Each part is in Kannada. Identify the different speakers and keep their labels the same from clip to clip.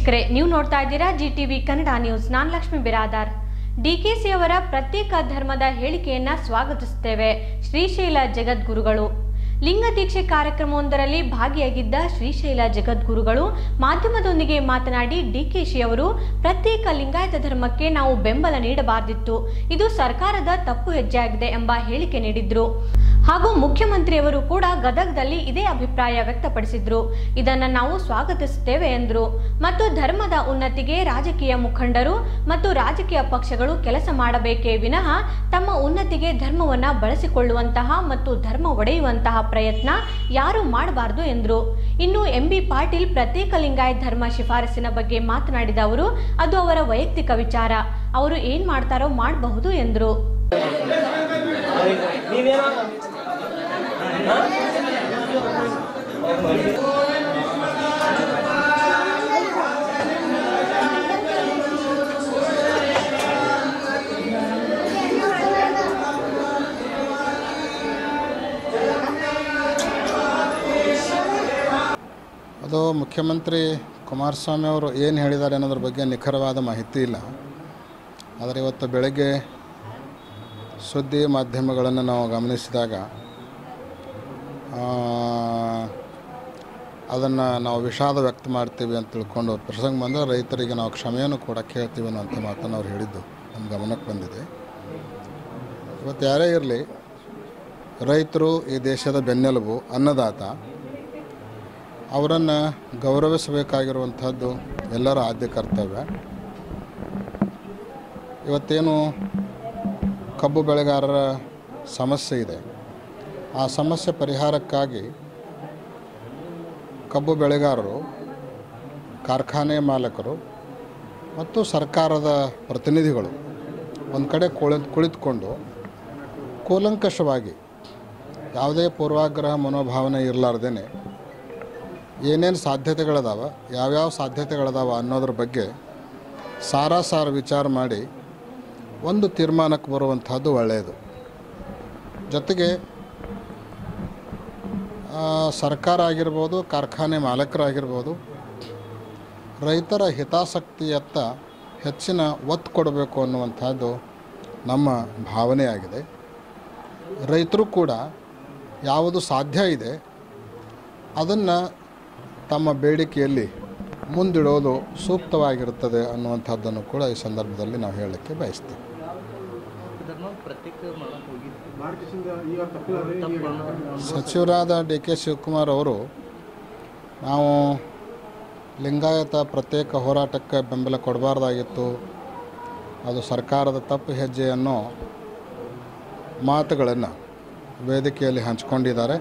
Speaker 1: ವೀಕ್ಷಕರೇ ನೀವು ನೋಡ್ತಾ ಇದ್ದೀರಾ ಜಿ ಟಿವಿ ಕನ್ನಡ ನ್ಯೂಸ್ ನಾನ್ ಲಕ್ಷ್ಮಿ ಬಿರಾದಾರ್ ಡಿಕೆಸಿ ಅವರ ಪ್ರತ್ಯೇಕ ಧರ್ಮದ ಹೇಳಿಕೆಯನ್ನ ಸ್ವಾಗತಿಸುತ್ತೇವೆ ಶ್ರೀಶೈಲ ಜಗದ್ಗುರುಗಳು ಲಿಂಗ ದೀಕ್ಷೆ ಕಾರ್ಯಕ್ರಮವೊಂದರಲ್ಲಿ ಭಾಗಿಯಾಗಿದ್ದ ಶ್ರೀಶೈಲ ಜಗದ್ಗುರುಗಳು ಮಾಧ್ಯಮದೊಂದಿಗೆ ಮಾತನಾಡಿ ಡಿಕೆಶಿ ಅವರು ಪ್ರತ್ಯೇಕ ಲಿಂಗಾಯತ ಧರ್ಮಕ್ಕೆ ನಾವು ಬೆಂಬಲ ನೀಡಬಾರದಿತ್ತು ಇದು ಸರ್ಕಾರದ ತಪ್ಪು ಹೆಜ್ಜೆಯಾಗಿದೆ ಎಂಬ ಹೇಳಿಕೆ ನೀಡಿದ್ರು ಹಾಗೂ ಮುಖ್ಯಮಂತ್ರಿಯವರು ಕೂಡ ಗದಗದಲ್ಲಿ ಇದೇ ಅಭಿಪ್ರಾಯ ವ್ಯಕ್ತಪಡಿಸಿದ್ರು ಇದನ್ನ ನಾವು ಸ್ವಾಗತಿಸುತ್ತೇವೆ ಎಂದರು ಮತ್ತು ಧರ್ಮದ ಉನ್ನತಿಗೆ ರಾಜಕೀಯ ಮುಖಂಡರು ಮತ್ತು ರಾಜಕೀಯ ಪಕ್ಷಗಳು ಕೆಲಸ ಮಾಡಬೇಕೇ ವಿನಃ ತಮ್ಮ ಉನ್ನತಿಗೆ ಧರ್ಮವನ್ನ ಬಳಸಿಕೊಳ್ಳುವಂತಹ ಮತ್ತು ಧರ್ಮ ಒಡೆಯುವಂತಹ ಪ್ರಯತ್ನ ಯಾರು ಮಾಡಬಾರದು ಎಂದರು ಇನ್ನು ಎಂ ಬಿ ಪಾಟೀಲ್ ಪ್ರತ್ಯೇಕ ಲಿಂಗಾಯತ್ ಧರ್ಮ ಶಿಫಾರಸಿನ ಬಗ್ಗೆ ಮಾತನಾಡಿದ ಅವರು ಅದು ಅವರ ವೈಯಕ್ತಿಕ ವಿಚಾರ ಅವರು ಏನ್ ಮಾಡ್ತಾರೋ ಮಾಡಬಹುದು ಎಂದರು
Speaker 2: ನೀವೇನೋ
Speaker 3: ಅದು ಮುಖ್ಯಮಂತ್ರಿ ಕುಮಾರಸ್ವಾಮಿ ಅವರು ಏನು ಹೇಳಿದ್ದಾರೆ ಅನ್ನೋದ್ರ ಬಗ್ಗೆ ನಿಖರವಾದ ಮಾಹಿತಿ ಇಲ್ಲ ಆದರೆ ಇವತ್ತು ಬೆಳಗ್ಗೆ ಸುದ್ದಿ ಮಾಧ್ಯಮಗಳನ್ನು ನಾವು ಗಮನಿಸಿದಾಗ ಅದನ್ನು ನಾವು ವಿಷಾದ ವ್ಯಕ್ತ ಮಾಡ್ತೀವಿ ಅಂತ ತಿಳ್ಕೊಂಡು ಪ್ರಸಂಗ ಬಂದರೆ ರೈತರಿಗೆ ನಾವು ಕ್ಷಮೆಯನ್ನು ಕೂಡ ಕೇಳ್ತೀವಿ ಅನ್ನೋಂಥ ಮಾತನ್ನು ಅವ್ರು ಹೇಳಿದ್ದು ನಮ್ಮ ಗಮನಕ್ಕೆ ಬಂದಿದೆ ಇವತ್ತು ಯಾರೇ ಇರಲಿ ರೈತರು ಈ ದೇಶದ ಬೆನ್ನೆಲುಬು ಅನ್ನದಾತ ಅವರನ್ನು ಗೌರವಿಸಬೇಕಾಗಿರುವಂಥದ್ದು ಎಲ್ಲರ ಆದ್ಯ ಕರ್ತವ್ಯ ಇವತ್ತೇನು ಕಬ್ಬು ಬೆಳೆಗಾರರ ಸಮಸ್ಯೆ ಇದೆ ಆ ಸಮಸ್ಯೆ ಪರಿಹಾರಕ್ಕಾಗಿ ಕಬ್ಬು ಬೆಳೆಗಾರರು ಕಾರ್ಖಾನೆ ಮಾಲಕರು ಮತ್ತು ಸರ್ಕಾರದ ಪ್ರತಿನಿಧಿಗಳು ಒಂದು ಕಡೆ ಕುಳಿ ಕುಳಿತುಕೊಂಡು ಕೂಲಂಕಷವಾಗಿ ಯಾವುದೇ ಪೂರ್ವಾಗ್ರಹ ಮನೋಭಾವನೆ ಇರಲಾರ್ದೇ ಏನೇನು ಸಾಧ್ಯತೆಗಳದಾವ ಯಾವ್ಯಾವ ಸಾಧ್ಯತೆಗಳದಾವ ಅನ್ನೋದ್ರ ಬಗ್ಗೆ ಸಾರಾಸಾರ ವಿಚಾರ ಮಾಡಿ ಒಂದು ತೀರ್ಮಾನಕ್ಕೆ ಬರುವಂಥದ್ದು ಒಳ್ಳೆಯದು ಜೊತೆಗೆ ಆ, ಸರ್ಕಾರ ಆಗಿರ್ಬೋದು ಕಾರ್ಖಾನೆ ಮಾಲಕರಾಗಿರ್ಬೋದು ರೈತರ ಹಿತಾಸಕ್ತಿಯತ್ತ ಹೆಚ್ಚಿನ ಒತ್ತು ಕೊಡಬೇಕು ಅನ್ನುವಂಥದ್ದು ನಮ್ಮ ಭಾವನೆಯಾಗಿದೆ ರೈತರು ಕೂಡ ಯಾವುದು ಸಾಧ್ಯ ಇದೆ ಅದನ್ನು ತಮ್ಮ ಬೇಡಿಕೆಯಲ್ಲಿ ಮುಂದಿಡೋದು ಸೂಕ್ತವಾಗಿರುತ್ತದೆ ಅನ್ನುವಂಥದ್ದನ್ನು ಕೂಡ ಈ ಸಂದರ್ಭದಲ್ಲಿ ನಾವು ಹೇಳಲಿಕ್ಕೆ ಬಯಸ್ತೀವಿ
Speaker 2: ಧರ್ಮ ಪ್ರತ್ಯೇಕ ಮಾಡಕ್ ಹೋಗಿದ್ವಿ
Speaker 3: ಸಚಿವರಾದ ಡಿ ಕೆ ಶಿವಕುಮಾರ್ ಅವರು ನಾವು ಲಿಂಗಾಯತ ಪ್ರತ್ಯೇಕ ಹೋರಾಟಕ್ಕೆ ಬೆಂಬಲ ಕೊಡಬಾರ್ದಾಗಿತ್ತು ಅದು ಸರ್ಕಾರದ ತಪ್ಪು ಹೆಜ್ಜೆ ಅನ್ನೋ ಮಾತುಗಳನ್ನು ವೇದಿಕೆಯಲ್ಲಿ ಹಂಚ್ಕೊಂಡಿದ್ದಾರೆ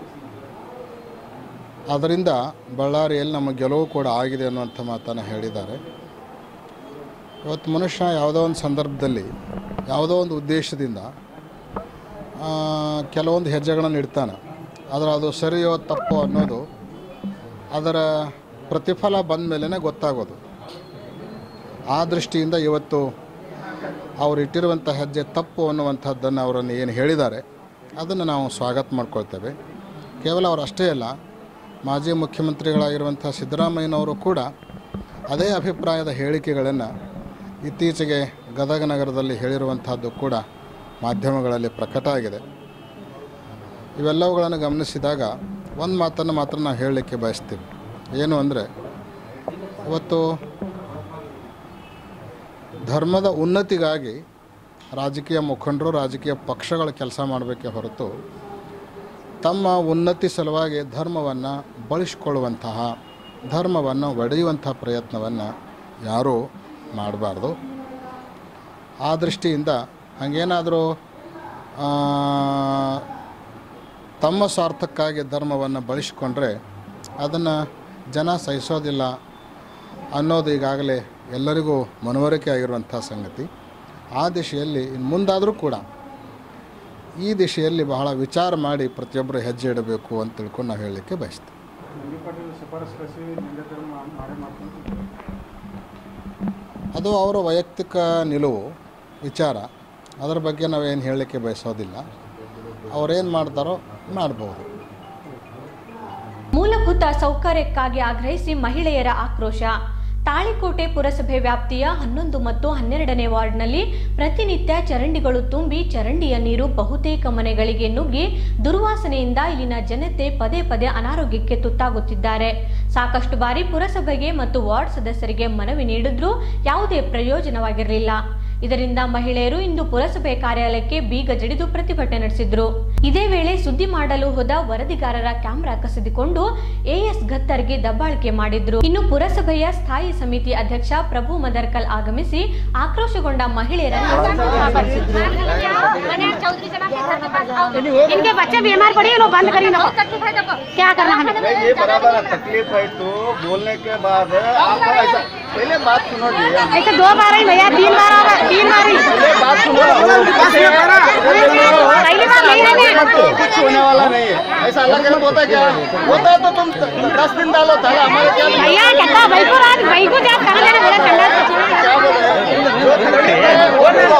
Speaker 3: ಅದರಿಂದ ಬಳ್ಳಾರಿಯಲ್ಲಿ ನಮ್ಮ ಗೆಲುವು ಕೂಡ ಆಗಿದೆ ಅನ್ನುವಂಥ ಮಾತನ್ನು ಹೇಳಿದ್ದಾರೆ ಇವತ್ತು ಮನುಷ್ಯ ಯಾವುದೋ ಒಂದು ಸಂದರ್ಭದಲ್ಲಿ ಯಾವುದೋ ಒಂದು ಉದ್ದೇಶದಿಂದ ಆ, ಕೆಲವೊಂದು ಹೆಜ್ಜೆಗಳನ್ನು ಇಡ್ತಾನೆ ಆದರೆ ಅದು ಸರಿಯೋ ತಪ್ಪೋ ಅನ್ನೋದು ಅದರ ಪ್ರತಿಫಲ ಬಂದ ಮೇಲೇ ಗೊತ್ತಾಗೋದು ಆ ದೃಷ್ಟಿಯಿಂದ ಇವತ್ತು ಅವರು ಇಟ್ಟಿರುವಂಥ ಹೆಜ್ಜೆ ತಪ್ಪು ಅನ್ನುವಂಥದ್ದನ್ನು ಅವರನ್ನು ಏನು ಹೇಳಿದ್ದಾರೆ ಅದನ್ನು ನಾವು ಸ್ವಾಗತ ಮಾಡ್ಕೊಳ್ತೇವೆ ಕೇವಲ ಅವರು ಅಷ್ಟೇ ಅಲ್ಲ ಮಾಜಿ ಮುಖ್ಯಮಂತ್ರಿಗಳಾಗಿರುವಂಥ ಸಿದ್ದರಾಮಯ್ಯನವರು ಕೂಡ ಅದೇ ಅಭಿಪ್ರಾಯದ ಹೇಳಿಕೆಗಳನ್ನು ಇತ್ತೀಚೆಗೆ ಗದಗ ನಗರದಲ್ಲಿ ಹೇಳಿರುವಂಥದ್ದು ಕೂಡ ಮಾಧ್ಯಮಗಳಲ್ಲಿ ಪ್ರಕಟ ಆಗಿದೆ ಇವೆಲ್ಲವುಗಳನ್ನು ಗಮನಿಸಿದಾಗ ಒಂದು ಮಾತನ್ನು ಮಾತ್ರ ನಾವು ಹೇಳಲಿಕ್ಕೆ ಬಯಸ್ತೀವಿ ಏನು ಅಂದರೆ ಇವತ್ತು ಧರ್ಮದ ಉನ್ನತಿಗಾಗಿ ರಾಜಕೀಯ ಮುಖಂಡರು ರಾಜಕೀಯ ಪಕ್ಷಗಳು ಕೆಲಸ ಮಾಡಬೇಕೇ ಹೊರತು ತಮ್ಮ ಉನ್ನತಿ ಸಲುವಾಗಿ ಧರ್ಮವನ್ನು ಬಳಸಿಕೊಳ್ಳುವಂತಹ ಧರ್ಮವನ್ನು ಒಡೆಯುವಂಥ ಪ್ರಯತ್ನವನ್ನು ಯಾರೂ ಮಾಡಬಾರ್ದು ಆ ದೃಷ್ಟಿಯಿಂದ ಹಾಗೇನಾದರೂ ತಮ್ಮ ಸ್ವಾರ್ಥಕ್ಕಾಗಿ ಧರ್ಮವನ್ನು ಬಳಸಿಕೊಂಡ್ರೆ ಅದನ್ನು ಜನ ಸಹಿಸೋದಿಲ್ಲ ಅನ್ನೋದು ಈಗಾಗಲೇ ಎಲ್ಲರಿಗೂ ಮನವರಿಕೆ ಆಗಿರುವಂಥ ಸಂಗತಿ ಆ ದಿಶೆಯಲ್ಲಿ ಇನ್ನು ಮುಂದಾದರೂ ಕೂಡ ಈ ದಿಶೆಯಲ್ಲಿ ಬಹಳ ವಿಚಾರ ಮಾಡಿ ಪ್ರತಿಯೊಬ್ಬರು ಹೆಜ್ಜೆ ಇಡಬೇಕು ಅಂತ ತಿಳ್ಕೊಂಡು ನಾವು ಹೇಳಲಿಕ್ಕೆ ಬಯಸ್ತೀವಿ ಅದು ಅವರ ವೈಯಕ್ತಿಕ ನಿಲುವು ವಿಚಾರ ಅದರ ಬಗ್ಗೆ ನಾವೇನು ಹೇಳಲಿಕ್ಕೆ ಬಯಸೋದಿಲ್ಲ ಅವರೇನು ಮಾಡ್ತಾರೋ ಮಾಡ್ಬೋದು
Speaker 1: ಮೂಲಭೂತ ಸೌಕರ್ಯಕ್ಕಾಗಿ ಆಗ್ರಹಿಸಿ ಮಹಿಳೆಯರ ಆಕ್ರೋಶ ತಾಳಿಕೋಟೆ ಪುರಸಭೆ ವ್ಯಾಪ್ತಿಯ ಹನ್ನೊಂದು ಮತ್ತು ಹನ್ನೆರಡನೇ ವಾರ್ಡ್ನಲ್ಲಿ ಪ್ರತಿನಿತ್ಯ ಚರಂಡಿಗಳು ತುಂಬಿ ಚರಂಡಿಯ ನೀರು ಬಹುತೇಕ ಮನೆಗಳಿಗೆ ನುಗ್ಗಿ ದುರ್ವಾಸನೆಯಿಂದ ಇಲ್ಲಿನ ಜನತೆ ಪದೇ ಪದೇ ಅನಾರೋಗ್ಯಕ್ಕೆ ತುತ್ತಾಗುತ್ತಿದ್ದಾರೆ ಸಾಕಷ್ಟು ಬಾರಿ ಪುರಸಭೆಗೆ ಮತ್ತು ವಾರ್ಡ್ ಸದಸ್ಯರಿಗೆ ಮನವಿ ನೀಡಿದ್ರೂ ಯಾವುದೇ ಪ್ರಯೋಜನವಾಗಿರಲಿಲ್ಲ ಇದರಿಂದ ಮಹಿಳೆಯರು ಇಂದು ಪುರಸಭೆ ಕಾರ್ಯಾಲಯಕ್ಕೆ ಬೀಗ ಜಡಿದು ಪ್ರತಿಭಟನೆ ನಡೆಸಿದ್ರು ಇದೇ ವೇಳೆ ಸುದ್ದಿ ಮಾಡಲು ಹೋದ ವರದಿಗಾರರ ಕ್ಯಾಮೆರಾ ಕಸಿದುಕೊಂಡು ಎಎಸ್ ಗತ್ತರ್ಗೆ ದಬ್ಬಾಳಿಕೆ ಮಾಡಿದ್ರು ಇನ್ನು ಪುರಸಭೆಯ ಸ್ಥಾಯಿ ಸಮಿತಿ ಅಧ್ಯಕ್ಷ ಪ್ರಭು ಮದರ್ಕಲ್ ಆಗಮಿಸಿ ಆಕ್ರೋಶಗೊಂಡ ಮಹಿಳೆಯರನ್ನು ಸಮಾಧಾನಪಡಿಸಿದ್ರು
Speaker 4: इनके बच्चे बीमार पड़े लो बंद करी लो क्या करना हमें
Speaker 5: नहीं ये बराबर है तकलीफ है तो बोलने के बाद आप ऐसा पहले बात सुनो जी
Speaker 4: ऐसे दो बार ही भैया तीन बार होगा तीन बार ही
Speaker 5: पहले बात सुनो
Speaker 4: पहली बार नहीं रहने
Speaker 5: कुछ होने वाला नहीं है ऐसा अलग अलग होता है क्या होता है तो तुम दस दिन डालो ताला हमारे क्या
Speaker 4: भैया कहता भाई को रात भाई को क्या कहाँ जाने बोला ठंडा
Speaker 5: क्या बोल रहे हैं जो तकलीफ है वो बोलो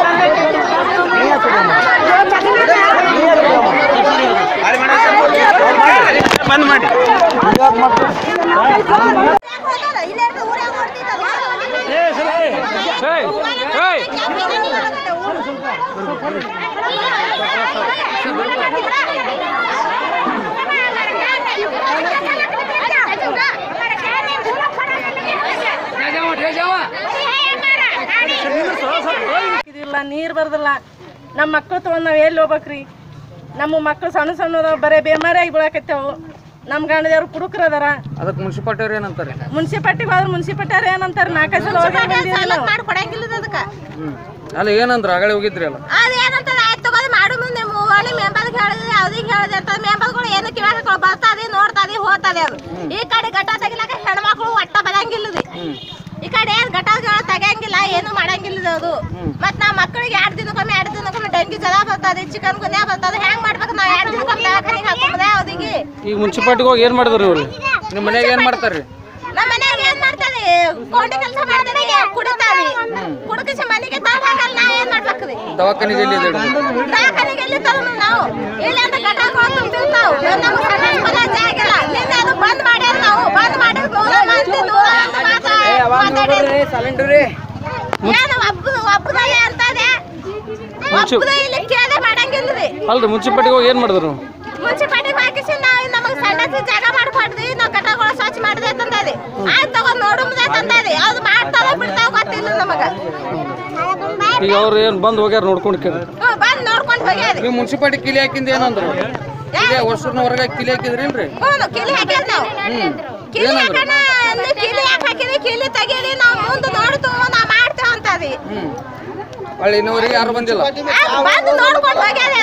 Speaker 6: ಇದಿಲ್ಲ ನೀರು ಬರ್ದಿಲ್ಲ ನಮ್ಮ ಮಕ್ಕಳು ತೊಗೊಂಡು ನಾವು ಎಲ್ಲಿ ಹೋಗ್ಬೇಕ್ರಿ ನಮ್ಮ ಮಕ್ಕಳು ಸಣ್ಣ ಸಣ್ಣ ಬರೇ ಬೇಮಾರಿಯಾಗಿ ಬೀಳಾಕತ್ತೇವು ನಮ್ಮ ಗಂಡದವ್ರು ಕುಡುಕ್ರ ಅದಾರ
Speaker 2: ಅದಕ್ಕೆ ಮುನ್ಸಿಪಾಲ್ಟಿ ಏನಂತಾರೆ
Speaker 6: ಮುನ್ಸಿಪಾಲ್ಟಿಗೆ ಹೋದ್ರೆ ಮುನ್ಸಿಪಾಲ್ಟಿ ಏನಂತಾರೆ ನಾಲ್ಕೈದು ಸಲ ಹೋಗಿ ಬಂದೀವಿ ನಾವು.
Speaker 7: ಮಾಡ್ಕೊಡಂಗಿಲ್ಲ ಅದಕ್ಕೆ
Speaker 2: ಅಲ್ಲ ಏನಂದ್ರ ಆಗಲೇ ಹೋಗಿದ್ರಿ ಅಲ್ಲ
Speaker 7: ಅದೇನಂತ ಆಯ್ತು ತಗೋದು ಮಾಡು ಮುಂದೆ ಮೂವಳಿ ಮೆಂಬರ್ಗೆ ಹೇಳಿದ್ರೆ ಯಾವ್ದಿಗೆ ಹೇಳಿದೆ ಅಂತ ಮೆಂಬರ್ಗಳು ಏನು ಕಿವಾಗ ಬರ್ತದೆ ನೋಡ್ತದೆ ಹೋಗ್ತದೆ ಅದು ಈ ಕಡೆ ಗಟ್ಟ ತೆಗಿಲಾಕ ಹೆಣ್ಮಕ್ಳು ಒಟ್ಟ ಬರಂಗಿಲ್ಲದು ಈ ಕಡೆ ಏನ್ ಗಟ್ಟ ತೆಗಿಯಂಗಿಲ್ಲ ಏನು ಮಾಡಂಗಿಲ್ಲ ಅದು ಮತ್ ನಾವ್ ಮಕ್ಕಳಿಗೆ ಎರಡ್ ದಿನಕ್ಕೊಮ್ಮೆ ಎರಡ್ ದಿನಕ್ಕೊಮ್ಮೆ ಡೆಂಗಿ ಜ್ವರ ಬರ್ತದೆ ಚಿಕನ್ ಗುನ್ಯಾ ಬರ್ತದೆ ಹೆಂಗ್ ಮಾಡ್ಬೇಕು ನಾವ್ ಎರಡ್ ದಿನಕ್ಕೊಮ್ಮೆ ದವಾಖಾನಿಗೆ ಹಾಕೊಂಬುದೇ ಅವ್ರಿಗೆ
Speaker 2: ಈಗ ಮುನ್ಸಿಪಾಲ್ಟಿಗೆ ಹೋಗಿ ಏನು ಮಾಡಿದ್ರಿ ಇವ್ರು ನಿಮ್ಮ ಮನ್ಯಾಗ ಏನು ಮಾಡ್ತಾರ್ರಿ
Speaker 7: ನಮ್ಮ ಮನ್ಯಾಗ ಏನ್ ಮಾಡ್ತಾರೆ ಕೋಟಿ ಕೆಲಸ ಮಾಡ್ತಾರೆ ಕುಡಿತಾವೆ ಕುಡಿಸಿ ಮನೆಗೆ ತಗೊಂಡಾಗಲ್ಲ ನಾ ಏನ್ ಮಾಡ್ಬೇಕ್ರಿ
Speaker 2: ದವಾಖಾನಿಗೆ ಎಲ್ಲಿ ಇದೆ
Speaker 7: ದವಾಖಾನೆಗೆ ಎಲ್ಲಿ ತಗೊಂಡು ನಾವು ಇಲ್ಲ ಅಂತ ಗಟಾಕ ತುಂಬಿರ್ತಾವ ನಮ್ಗೆ ಸಣ್ಣ ಮಗ ಜಾಗಿಲ್ಲ ನಿನ್ನೆ ಅದು ಬಂದ್ ಮಾಡ್ಯಾರ ನಾವು ಬಂದ್ ಮಾಡಿ ನೂರ ಮಂದಿ ನೂರ ಒಂದು ಮಾತಾಡಿದ್ರು ಏನು ಒಬ್ಬ ಒಬ್ಬದಲ್ಲಿ ಅಂತದೆ ಒಬ್ಬದ ಇಲ್ಲಿ ಕೇಳದೆ ಮಾಡಂಗಿಲ್ರಿ
Speaker 2: ಅಲ್ರಿ ಮುನ್ಸಿಪಾಲ್ಟಿಗೆ ಹೋಗಿ ಏನು ಮಾಡಿದ್ರು
Speaker 7: ಮುನ್ಸಿಪಾಲ್ಟಿಗೆ ಹಾಕಿಸಿ ನಾವು ನಮಗೆ ಸಣ್ಣದ ಜಾಗ ಮಾಡ್ಕೊಡ್ರಿ ನಾವು ಕಟ್ಟಗಳು ಸ್ವಚ್ಛ ಮಾಡಿದೆ ತಂದದಿ ಆಯ್ತು ತಗೊಂಡ್ ನೋಡುಮ್ದೆ ತಂದದಿ ಅದು ಮಾಡ್ತಾವ ಬಿಡ್ತಾವ ಗೊತ್ತಿಲ್ಲ ನಮಗ
Speaker 2: ಈಗ ಅವ್ರು ಏನು ಬಂದು ಹೋಗ್ಯಾರ ನೋಡ್ಕೊಂಡು ಕೇಳಿ
Speaker 7: ಹ್ಮ್, ಬಂದ್ ನೋಡ್ಕೊಂಡ್ ಹೋಗ್ಯಾರಿ
Speaker 2: ನೀವು ಮುನ್ಸಿಪಾಲ್ಟಿ ಕಿಲಿ ಹಾಕಿಂದ ಏನಂದ್ರು ಇದೇ ಹೊಸೂರ್ನ ಹೊರಗೆ ಕಿಲಿ ಹಾಕಿದ್ರಿ ಇಲ್ರಿ
Speaker 7: ಹ್ಞೂ ಕಿಲಿ ಹಾಕ್ಯಾರ ನಾವು ಕಿಲಿ ಹಾಕೋಣ ಅಂದ್ರೆ ಕಿಲಿ ಯಾಕೆ ಹಾಕಿದ್ರಿ ಕಿಲಿ ತೆಗೀರಿ ನಾವು ಮುಂದೆ ನೋಡ್ತು ನಾವು ಮಾಡ್ತೇವೆ ಅಂತದಿ
Speaker 2: ಹ್ಞೂ ಹೊಳ್ಳಿ ಇನ್ನೂವರೆಗೆ ಯಾರು ಬಂದಿಲ್ಲ
Speaker 7: ಆಯ್ತು, ಬಂದು ನೋಡ್ಕೊಂಡು ಹೋಗ್ಯಾರಿ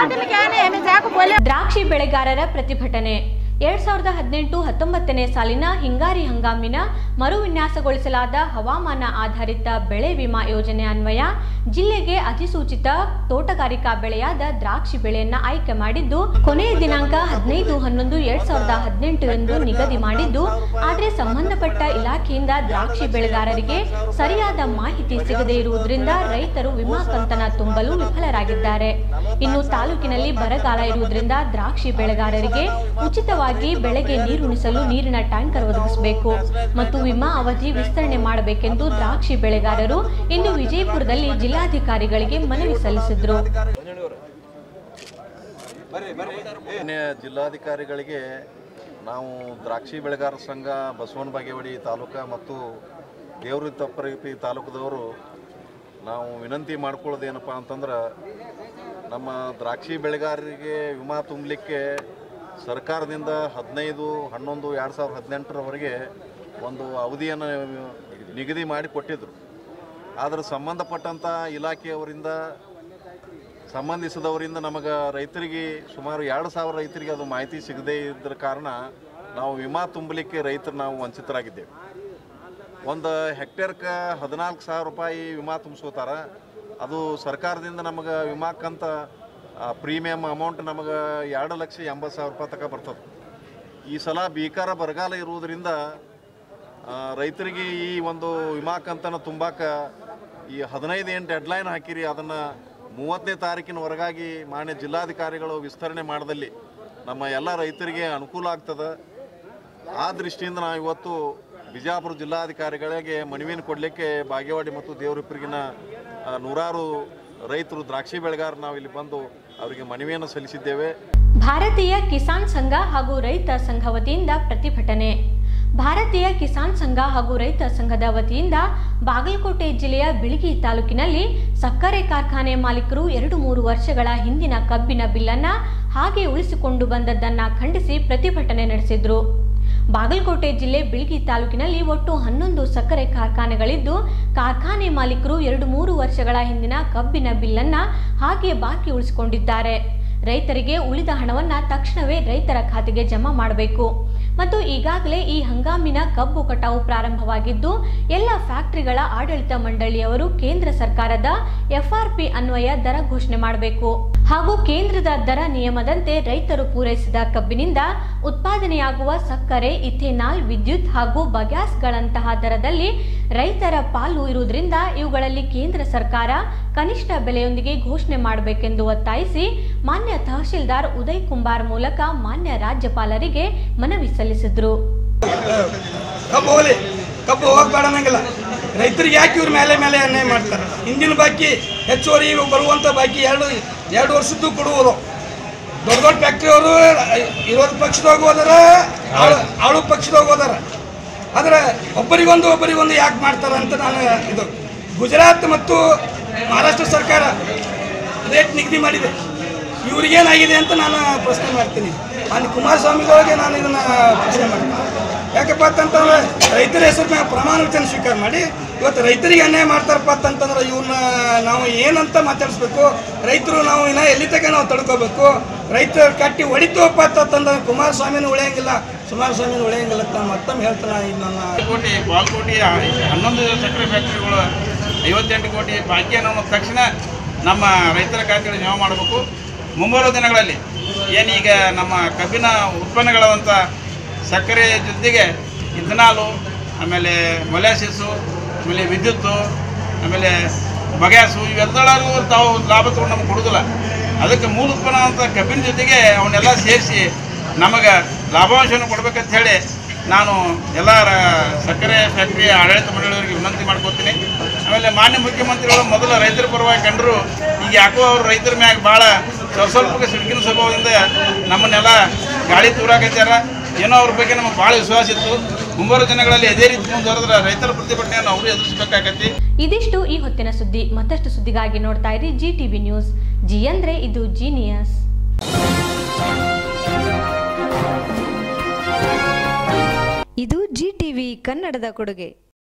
Speaker 7: ಅದು
Speaker 1: ದ್ರಾಕ್ಷಿ ಬೆಳೆಗಾರರ ಪ್ರತಿಭಟನೆ ಎರಡ್ ಸಾವಿರದ ಹದಿನೆಂಟು ಹತ್ತೊಂಬತ್ತನೇ ಸಾಲಿನ ಹಿಂಗಾರಿ ಹಂಗಾಮಿನ ಮರು ವಿನ್ಯಾಸಗೊಳಿಸಲಾದ ಹವಾಮಾನ ಆಧಾರಿತ ಬೆಳೆ ವಿಮಾ ಯೋಜನೆ ಅನ್ವಯ ಜಿಲ್ಲೆಗೆ ಅಧಿಸೂಚಿತ ತೋಟಗಾರಿಕಾ ಬೆಳೆಯಾದ ದ್ರಾಕ್ಷಿ ಬೆಳೆಯನ್ನ ಆಯ್ಕೆ ಮಾಡಿದ್ದು ಕೊನೆಯ ದಿನಾಂಕ ಹದಿನೈದು ಹನ್ನೊಂದು ಎರಡ್ ಸಾವಿರದ ಹದಿನೆಂಟು ಎಂದು ನಿಗದಿ ಮಾಡಿದ್ದು ಆದರೆ ಸಂಬಂಧಪಟ್ಟ ಇಲಾಖೆಯಿಂದ ದ್ರಾಕ್ಷಿ ಬೆಳೆಗಾರರಿಗೆ ಸರಿಯಾದ ಮಾಹಿತಿ ಸಿಗದೇ ಇರುವುದರಿಂದ ರೈತರು ವಿಮಾ ಕಂತನ ತುಂಬಲು ವಿಫಲರಾಗಿದ್ದಾರೆ ಇನ್ನು ತಾಲೂಕಿನಲ್ಲಿ ಬರಗಾಲ ಇರುವುದರಿಂದ ದ್ರಾಕ್ಷಿ ಬೆಳೆಗಾರರಿಗೆ ಉಚಿತವಾಗಿ ಬೆಳೆಗೆ ನೀರುಣಿಸಲು ನೀರಿನ ಟ್ಯಾಂಕರ್ ಒದಗಿಸಬೇಕು ಮತ್ತು ವಿಮಾ ಅವಧಿ ವಿಸ್ತರಣೆ ಮಾಡಬೇಕೆಂದು ದ್ರಾಕ್ಷಿ ಬೆಳೆಗಾರರು ಇಂದು ವಿಜಯಪುರದಲ್ಲಿ ಜಿಲ್ಲಾಧಿಕಾರಿಗಳಿಗೆ ಮನವಿ ಸಲ್ಲಿಸಿದರು
Speaker 8: ಮಾನ್ಯ ಜಿಲ್ಲಾಧಿಕಾರಿಗಳಿಗೆ ನಾವು ದ್ರಾಕ್ಷಿ ಬೆಳೆಗಾರರ ಸಂಘ ಬಸವನ ಬಾಗೇವಾಡಿ ತಾಲೂಕು ಮತ್ತು ದೇವ್ರ ತಪ್ಪರಪಿ ತಾಲೂಕದವರು ನಾವು ವಿನಂತಿ ಮಾಡ್ಕೊಳ್ಳೋದೇನಪ್ಪ ಅಂತಂದ್ರೆ ನಮ್ಮ ದ್ರಾಕ್ಷಿ ಬೆಳೆಗಾರರಿಗೆ ವಿಮಾ ತುಂಬಲಿಕ್ಕೆ ಸರ್ಕಾರದಿಂದ ಹದಿನೈದು ಹನ್ನೊಂದು ಎರಡು ಸಾವಿರದ ಹದಿನೆಂಟರವರೆಗೆ ಒಂದು ಅವಧಿಯನ್ನು ನಿಗದಿ ಮಾಡಿ ಕೊಟ್ಟಿದ್ದರು ಆದರೆ ಸಂಬಂಧಪಟ್ಟಂಥ ಇಲಾಖೆಯವರಿಂದ ಸಂಬಂಧಿಸಿದವರಿಂದ ನಮಗೆ ರೈತರಿಗೆ ಸುಮಾರು ಎರಡು ಸಾವಿರ ರೈತರಿಗೆ ಅದು ಮಾಹಿತಿ ಸಿಗದೇ ಇದ್ದರ ಕಾರಣ ನಾವು ವಿಮಾ ತುಂಬಲಿಕ್ಕೆ ರೈತರು ನಾವು ವಂಚಿತರಾಗಿದ್ದೇವೆ ಒಂದು ಹೆಕ್ಟೇರ್ಗೆ ಹದಿನಾಲ್ಕು ಸಾವಿರ ರೂಪಾಯಿ ವಿಮಾ ತುಂಬಿಸ್ಕೋತಾರ ಅದು ಸರ್ಕಾರದಿಂದ ನಮಗೆ ವಿಮಾಕ್ಕಂತ ಪ್ರೀಮಿಯಮ್ ಅಮೌಂಟ್ ನಮಗೆ ಎರಡು ಲಕ್ಷ ಎಂಬತ್ತು ಸಾವಿರ ರೂಪಾಯಿ ತನಕ ಬರ್ತದೆ ಈ ಸಲ ಭೀಕರ ಬರಗಾಲ ಇರುವುದರಿಂದ ಆ, ರೈತರಿಗೆ ಈ ಒಂದು ವಿಮಾ ಕಂತನ ತುಂಬಾಕ ಈ ಹದಿನೈದು ಏನು ಡೆಡ್ಲೈನ್ ಹಾಕಿರಿ ಅದನ್ನು ಮೂವತ್ತನೇ ತಾರೀಕಿನ ಹೊರಗಾಗಿ ಮಾನ್ಯ ಜಿಲ್ಲಾಧಿಕಾರಿಗಳು ವಿಸ್ತರಣೆ ಮಾಡದಲ್ಲಿ ನಮ್ಮ ಎಲ್ಲ ರೈತರಿಗೆ ಅನುಕೂಲ ಆಗ್ತದೆ ಆ ದೃಷ್ಟಿಯಿಂದ ನಾವು ಇವತ್ತು ಬಿಜಾಪುರ ಜಿಲ್ಲಾಧಿಕಾರಿಗಳಿಗೆ ಮನವಿಯನ್ನು ಕೊಡಲಿಕ್ಕೆ ಬಾಗೇವಾಡಿ ಮತ್ತು ದೇವರಿಪ್ಪರಿಗಿನ ಆ, ನೂರಾರು ರೈತರು ದ್ರಾಕ್ಷಿ ಬೆಳೆಗಾರರು ನಾವು ಇಲ್ಲಿ ಬಂದು ಅವರಿಗೆ ಮನವಿಯನ್ನು ಸಲ್ಲಿಸಿದ್ದೇವೆ
Speaker 1: ಭಾರತೀಯ ಕಿಸಾನ್ ಸಂಘ ಹಾಗೂ ರೈತ ಸಂಘ ವತಿಯಿಂದ ಪ್ರತಿಭಟನೆ ಭಾರತೀಯ ಕಿಸಾನ್ ಸಂಘ ಹಾಗೂ ರೈತ ಸಂಘದ ವತಿಯಿಂದ ಬಾಗಲಕೋಟೆ ಜಿಲ್ಲೆಯ ಬಿಳಿಗಿ ತಾಲೂಕಿನಲ್ಲಿ ಸಕ್ಕರೆ ಕಾರ್ಖಾನೆ ಮಾಲೀಕರು ಎರಡು ಮೂರು ವರ್ಷಗಳ ಹಿಂದಿನ ಕಬ್ಬಿನ ಬಿಲ್ಲನ್ನ ಹಾಗೆ ಉಳಿಸಿಕೊಂಡು ಬಂದದ್ದನ್ನ ಖಂಡಿಸಿ ಪ್ರತಿಭಟನೆ ನಡೆಸಿದ್ರು ಬಾಗಲಕೋಟೆ ಜಿಲ್ಲೆ ಬಿಳಿಗಿ ತಾಲೂಕಿನಲ್ಲಿ ಒಟ್ಟು ಹನ್ನೊಂದು ಸಕ್ಕರೆ ಕಾರ್ಖಾನೆಗಳಿದ್ದು ಕಾರ್ಖಾನೆ ಮಾಲೀಕರು ಎರಡು ಮೂರು ವರ್ಷಗಳ ಹಿಂದಿನ ಕಬ್ಬಿನ ಬಿಲ್ಲನ್ನ ಹಾಗೆ ಬಾಕಿ ಉಳಿಸಿಕೊಂಡಿದ್ದಾರೆ ರೈತರಿಗೆ ಉಳಿದ ಹಣವನ್ನ ತಕ್ಷಣವೇ ರೈತರ ಖಾತೆಗೆ ಜಮಾ ಮಾಡಬೇಕು ಮತ್ತು ಈಗಾಗಲೇ ಈ ಹಂಗಾಮಿನ ಕಬ್ಬು ಕಟಾವು ಪ್ರಾರಂಭವಾಗಿದ್ದು ಎಲ್ಲ ಫ್ಯಾಕ್ಟರಿಗಳ ಆಡಳಿತ ಮಂಡಳಿಯವರು ಕೇಂದ್ರ ಸರ್ಕಾರದ ಎಫ್ಆರ್ಪಿ ಅನ್ವಯ ದರ ಘೋಷಣೆ ಮಾಡಬೇಕು ಹಾಗೂ ಕೇಂದ್ರದ ದರ ನಿಯಮದಂತೆ ರೈತರು ಪೂರೈಸಿದ ಕಬ್ಬಿನಿಂದ ಉತ್ಪಾದನೆಯಾಗುವ ಸಕ್ಕರೆ ಇಥೆನಾಲ್ ವಿದ್ಯುತ್ ಹಾಗೂ ಬಗ್ಯಾಸ್ಗಳಂತಹ ದರದಲ್ಲಿ ರೈತರ ಪಾಲು ಇರುವುದರಿಂದ ಇವುಗಳಲ್ಲಿ ಕೇಂದ್ರ ಸರ್ಕಾರ ಕನಿಷ್ಠ ಬೆಲೆಯೊಂದಿಗೆ ಘೋಷಣೆ ಮಾಡಬೇಕೆಂದು ಒತ್ತಾಯಿಸಿ ಮಾನ್ಯ ತಹಶೀಲ್ದಾರ್ ಉದಯ್ ಕುಂಬಾರ್ ಮೂಲಕ ಮಾನ್ಯ ರಾಜ್ಯಪಾಲರಿಗೆ ಮನವಿ ಸಲ್ಲಿಸಿದ್ರು
Speaker 9: ಕಬ್ಬು ಹೋಗಲಿ ಕಬ್ಬು ಹೋಗ್ಬೇಡ ಅನ್ನಂಗಿಲ್ಲ ರೈತರಿಗೆ ಯಾಕೆ ಇವ್ರ ಮೇಲೆ ಮೇಲೆ ಅನ್ಯಾಯ ಮಾಡ್ತಾರೆ ಹಿಂದಿನ ಬಾಕಿ ಹೆಚ್ಚುವರಿ ಇವು ಬರುವಂಥ ಬಾಕಿ ಎರಡು ಎರಡು ವರ್ಷದ್ದು ಕೊಡುವುದು ದೊಡ್ಡ ದೊಡ್ಡ ಫ್ಯಾಕ್ಟ್ರಿ ಅವರು ವಿರೋಧ ಪಕ್ಷದಾಗ ಹೋದಾರ ಆಳು ಆಳು ಪಕ್ಷದಾಗ ಹೋದಾರ ಆದರೆ ಒಬ್ಬರಿಗೊಂದು ಒಬ್ಬರಿಗೊಂದು ಯಾಕೆ ಮಾಡ್ತಾರೆ ಅಂತ ನಾನು ಇದು ಗುಜರಾತ್ ಮತ್ತು ಮಹಾರಾಷ್ಟ್ರ ಸರ್ಕಾರ ರೇಟ್ ನಿಗದಿ ಮಾಡಿದೆ ಇವ್ರಿಗೇನಾಗಿದೆ ಅಂತ ನಾನು ಪ್ರಶ್ನೆ ಮಾಡ್ತೀನಿ ಅಲ್ಲಿ ಕುಮಾರಸ್ವಾಮಿಗಳಿಗೆ ನಾನು ಇದನ್ನು ಪ್ರಶ್ನೆ ಮಾಡ್ತೀನಿ ಯಾಕಪ್ಪ ಅಂತಂತಂದ್ರೆ ರೈತರ ಹೆಸರು ಮ್ಯಾಗ ಪ್ರಮಾಣ ವಚನ ಸ್ವೀಕಾರ ಮಾಡಿ ಇವತ್ತು ರೈತರಿಗೆ ಅನ್ಯಾಯ ಮಾಡ್ತಾರಪ್ಪ ಅಂತಂತಂದ್ರೆ ಇವ್ರನ್ನ ನಾವು ಏನಂತ ಮಾತಾಡಿಸ್ಬೇಕು ರೈತರು ನಾವು ಇನ್ನ ಎಲ್ಲಿ ತನಕ ನಾವು ತಡ್ಕೋಬೇಕು ರೈತರ ಕಟ್ಟಿ ಹೊಡಿತೀವಪ್ಪ ಅಂತಂದ್ರೆ ಕುಮಾರಸ್ವಾಮಿನೂ ಉಳಿಯಂಗಿಲ್ಲ ಕುಮಾರಸ್ವಾಮಿನೂ ಉಳಿಯಂಗಿಲ್ಲ ಅಂತ ನಾನು ಮತ್ತೊಮ್ಮೆ ಹೇಳ್ತಾನೆ ಇದು ನನ್ನ
Speaker 10: ಕೋಟಿ ಬಾಲ್ಕೋಟಿ ಹನ್ನೊಂದು ಸಕ್ಕರೆ ಫ್ಯಾಕ್ಟ್ರಿಗಳು ಐವತ್ತೆಂಟು ಕೋಟಿ ಬಾಕಿಯನ್ನು ತಕ್ಷಣ ನಮ್ಮ ರೈತರ ಖಾತೆಗೆ ಜಮಾ ಮಾಡಬೇಕು ಮುಂಬರುವ ದಿನಗಳಲ್ಲಿ ಏನೀಗ ನಮ್ಮ ಕಬ್ಬಿನ ಉತ್ಪನ್ನಗಳಾದಂಥ ಸಕ್ಕರೆ ಜೊತೆಗೆ ಇಥನಾಲು ಆಮೇಲೆ ಮೊಲಾಸಿಸು ಆಮೇಲೆ ವಿದ್ಯುತ್ತು ಆಮೇಲೆ ಬಗ್ಯಾಸು ಇವೆಲ್ಲರಿಗೂ ತಾವು ಲಾಭ ತಗೊಂಡು ನಮ್ಗೆ ಕೊಡೋದಿಲ್ಲ ಅದಕ್ಕೆ ಮೂಲ ಉತ್ಪನ್ನ ಅಂತ ಕಬ್ಬಿನ ಜೊತೆಗೆ ಅವನ್ನೆಲ್ಲ ಸೇರಿಸಿ ನಮಗೆ ಲಾಭಾಂಶವನ್ನು ಕೊಡ್ಬೇಕಂತ ಹೇಳಿ ನಾನು ಎಲ್ಲ ರ- ಸಕ್ಕರೆ ಫ್ಯಾಕ್ಟ್ರಿ ಆಡಳಿತ ಮಂಡಳಿಯವರಿಗೆ ವಿನಂತಿ ಮಾಡ್ಕೊತೀನಿ ಆಮೇಲೆ ಮಾನ್ಯ ಮುಖ್ಯಮಂತ್ರಿಗಳು ಮೊದಲ ರೈತರ ಪರವಾಗಿ ಕಂಡರು ಈಗ ಯಾಕೋ ಅವ್ರು ರೈತರ ಮ್ಯಾಗ ಭಾಳ ಸ್ವಲ್ಪ ಸ್ವಲ್ಪ ಸಿಡುಕಿನ ಸ್ವಭಾವದಿಂದ ನಮ್ಮನ್ನೆಲ್ಲ ಗಾಳಿ ತೂರಾಕತ್ಯಾರ ಏನೋ ಅವ್ರ ಬಗ್ಗೆ ನಮಗೆ ಭಾಳ ವಿಶ್ವಾಸ ಇತ್ತು ಮುಂಬರುವ ದಿನಗಳಲ್ಲಿ ಅದೇ ರೀತಿ ಮುಂದುವರೆದ್ರೆ ರೈತರ ಪ್ರತಿಭಟನೆಯನ್ನು ಅವರು ಎದುರಿಸಬೇಕಾಗತ್ತೆ
Speaker 1: ಇದಿಷ್ಟು ಈ ಹೊತ್ತಿನ ಸುದ್ದಿ ಮತ್ತಷ್ಟು ಸುದ್ದಿಗಾಗಿ ನೋಡ್ತಾ ಇರಿ ಜಿ ಟಿವಿ ನ್ಯೂಸ್ ಜಿ ಅಂದ್ರೆ ಇದು ಜೀನಿಯಸ್
Speaker 11: ಇದು ಜಿ ಟಿವಿ ಕನ್ನಡದ ಕೊಡುಗೆ